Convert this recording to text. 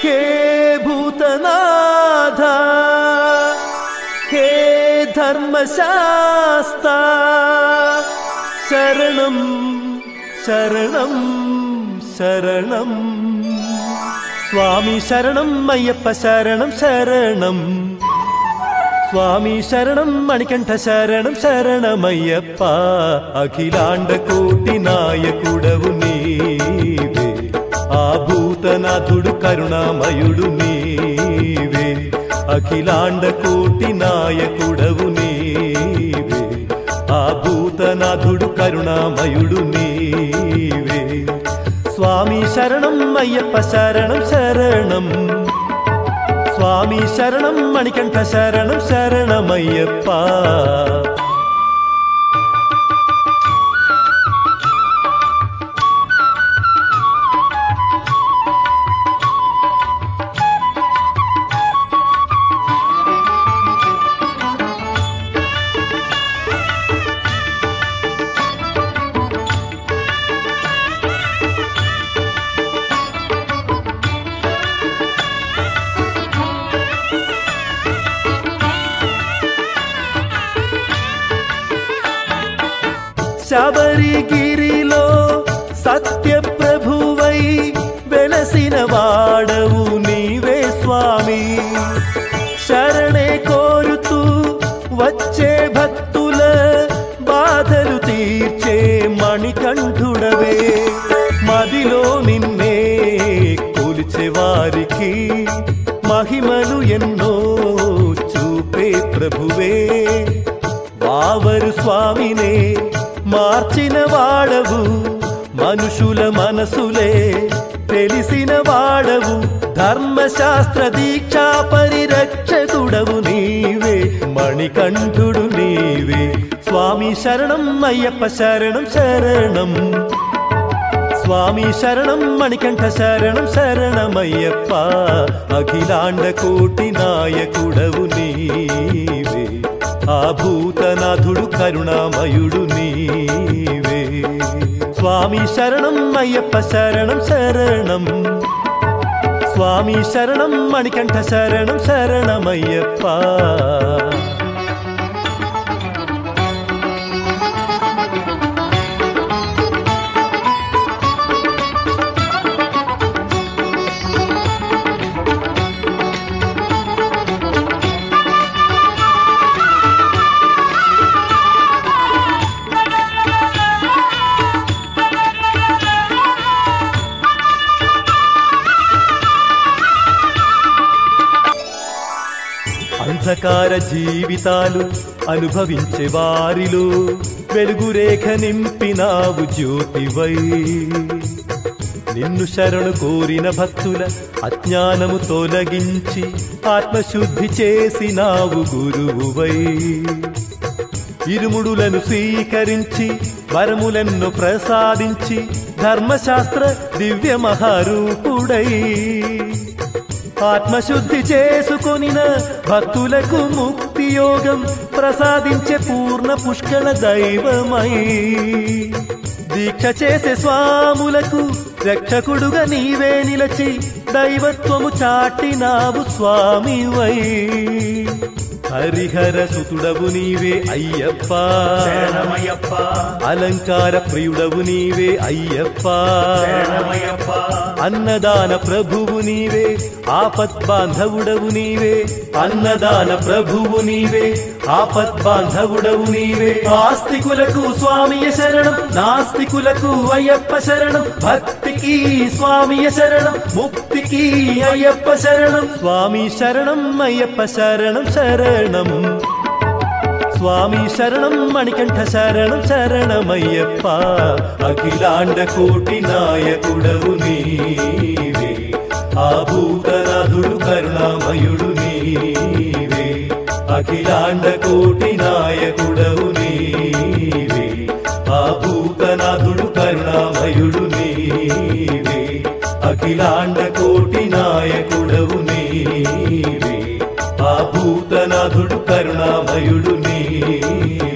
హే భూతనాథ హే ధర్మశాస్త శరణం శరణం శరణం స్వామి శరణం అయ్యప్ప శరణం శరణం స్వామి శరణం మణికంఠ శరణం శరణమయ్యప్ప అఖిలాండ కోటి నాయకుడవు నీవే ఆ భూతనాథుడు కరుణామయుడు నీవే అఖిలాండ కోటి నాయకుడవు నీవే ఆ భూతనాథుడు కరుణామయుడు నీవే స్వామి శరణం అయ్యప్ప శరణం శరణం స్వామి శరణం మణికంఠ శరణం శరణమయ్యప్ప శబరిగిరిలో సత్య ప్రభువై వెలసిన వాడవు నీవే స్వామి శరణే కోరుతూ వచ్చే భక్తుల బాధలు తీర్చే మణికంఠుడవే మదిలో నిన్నే కొలిచే వారికి మహిమలు ఎన్నో చూపే ప్రభువే వావరు స్వామినే మార్చిన వాడవు మనుషుల మనసులే తెలిసిన వాడవు ధర్మశాస్త్ర దీక్షా పరిరక్షకుడవు నీవే మణికంఠుడు నీవే స్వామి శరణం అయ్యప్ప శరణం శరణం స్వామి శరణం మణికంఠ శరణం శరణమయ్యప్ప అఖిలాండ కోటి నాయకుడవు నీవే ఆ భూతనాథుడు కరుణామయుడు నీవే స్వామి శరణం అయ్యప్ప శరణం శరణం స్వామి శరణం మణికంఠ శరణం శరణమయ్యప్ప అంధకార జీవితాలు అనుభవించే వారిలో వెలుగురేఖ నింపినావు జ్యోతివై నిన్ను శరణు కోరిన భక్తుల అజ్ఞానము తొలగించి ఆత్మశుద్ధి చేసినావు గురువువై ఇరుముడులను స్వీకరించి వరములెన్నో ప్రసాదించి ధర్మశాస్త్ర దివ్య మహారూపుడై ఆత్మశుద్ధి చేసుకొనిన భక్తులకు ముక్తి యోగం ప్రసాదించే పూర్ణ పుష్కళ దైవమై దీక్ష చేసే స్వాములకు రక్షకుడుగా నీవే నిలచి దైవత్వము చాటినావు స్వామివై హరిహర సుతుడవు నీవే అయ్యప్ప శరణమయ్యప్ప అలంకార ప్రియుడవు నీవే అయ్యప్ప శరణమయ్యప్ప అన్నదాన ప్రభువు నీవే ఆపత్ బాంధవుడవు నీవే అన్నదాన ప్రభువు నీవే ఆపత్ బాంధవుడవు నీవే ఆస్తికులకు స్వామియ శరణం నాస్తికులకు అయ్యప్ప శరణం భక్తికి స్వామియ శరణం ముక్తికి అయ్యప్ప శరణం స్వామి శరణం అయ్యప్ప శరణం శరణం స్వామి శరణం మణికంఠ శరణం శరణమయ్యప్ప అఖిలాండ కోటి నాయకుడవు నీవే ఆ భూతనాథుడు కరుణామయుడు నీవే అఖిలాండ కోటి నాయకుడవు నీవే ఆ భూతనాథుడు కరుణామయుడు నీవే అఖిలాండ కోటి నాయకుడవు నీవే ఆ భూతనాథుడు కరుణామయుడు నీవే